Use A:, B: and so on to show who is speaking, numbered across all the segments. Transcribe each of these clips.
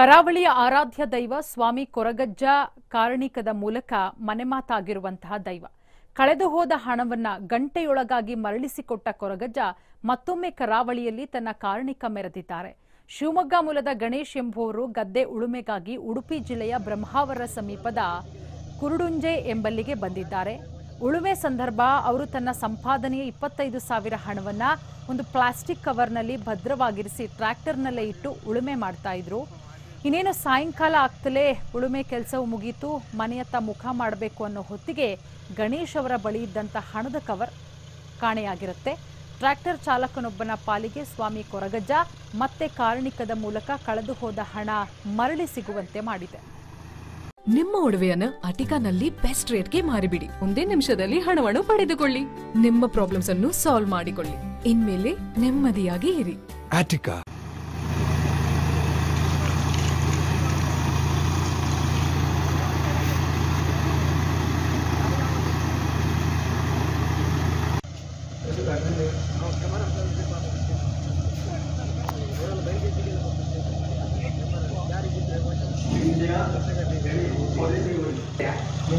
A: ಕರಾವಳಿಯ ಆರಾಧ್ಯ ದೈವ ಸ್ವಾಮಿ ಕೊರಗಜ್ಜ ಕಾರಣಿಕದ ಮೂಲಕ ಮನೆಮಾತಾಗಿರುವಂತಹ ದೈವ ಕಳೆದು ಹೋದ ಹಣವನ್ನ ಗಂಟೆಯೊಳಗಾಗಿ ಮರಳಿಸಿಕೊಟ್ಟ ಕೊರಗಜ್ಜ ಮತ್ತೊಮ್ಮೆ ಕರಾವಳಿಯಲ್ಲಿ ತನ್ನ ಕಾರಣಿಕ ಮೆರೆದಿದ್ದಾರೆ ಶಿವಮೊಗ್ಗ ಮೂಲದ ಗಣೇಶ್ ಎಂಬುವರು ಗದ್ದೆ ಉಳುಮೆಗಾಗಿ ಉಡುಪಿ ಜಿಲ್ಲೆಯ ಬ್ರಹ್ಮಾವರ ಸಮೀಪದ ಕುರುಡುಂಜೆ ಎಂಬಲ್ಲಿಗೆ ಬಂದಿದ್ದಾರೆ ಉಳುಮೆ ಸಂದರ್ಭ ಅವರು ತನ್ನ ಸಂಪಾದನೆಯ ಇಪ್ಪತ್ತೈದು ಸಾವಿರ ಹಣವನ್ನ ಒಂದು ಪ್ಲಾಸ್ಟಿಕ್ ಕವರ್ನಲ್ಲಿ ಭದ್ರವಾಗಿರಿಸಿ ಟ್ರ್ಯಾಕ್ಟರ್ನಲ್ಲೇ ಇಟ್ಟು ಉಳುಮೆ ಮಾಡ್ತಾ ಇದ್ರು ಇನ್ನೇನು ಸಾಯಂಕಾಲ ಆಗ್ತಲೇ ಉಳುಮೆ ಕೆಲಸವು ಮುಗೀತು ಮನೆಯತ್ತ ಮುಖ ಮಾಡಬೇಕು ಅನ್ನೋ ಹೊತ್ತಿಗೆ ಗಣೇಶ್ ಅವರ ಬಳಿ ಇದ್ದಂಥ ಹಣದ ಕವರ್ ಕಾಣೆಯಾಗಿರುತ್ತೆ ಟ್ರ್ಯಾಕ್ಟರ್ ಚಾಲಕನೊಬ್ಬನ ಪಾಲಿಗೆ ಸ್ವಾಮಿ ಕೊರಗಜ್ಜ ಮತ್ತೆ ಕಾರಣಿಕದ ಮೂಲಕ ಕಳೆದು ಹೋದ ಹಣ ಮರಳಿ ಸಿಗುವಂತೆ ಮಾಡಿದೆ
B: ನಿಮ್ಮ ಒಡವೆಯನ್ನ ಅಟಿಕಾನಲ್ಲಿ ಬೆಸ್ಟ್ ರೇಟ್ಗೆ ಮಾರಿಬಿಡಿ ಒಂದೇ ನಿಮಿಷದಲ್ಲಿ ಹಣವನ್ನು ಪಡೆದುಕೊಳ್ಳಿ ನಿಮ್ಮ ಪ್ರಾಬ್ಲಮ್ಸ್ ಅನ್ನು ಸಾಲ್ವ್ ಮಾಡಿಕೊಳ್ಳಿ ಇನ್ಮೇಲೆ ನೆಮ್ಮದಿಯಾಗಿ ಇರಿ
C: Attica.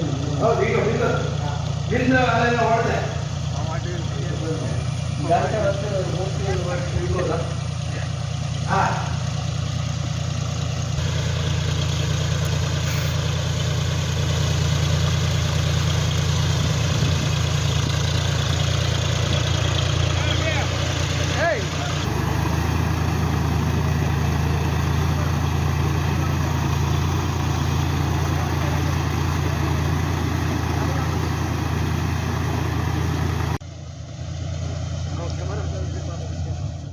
D: ಗಿಡ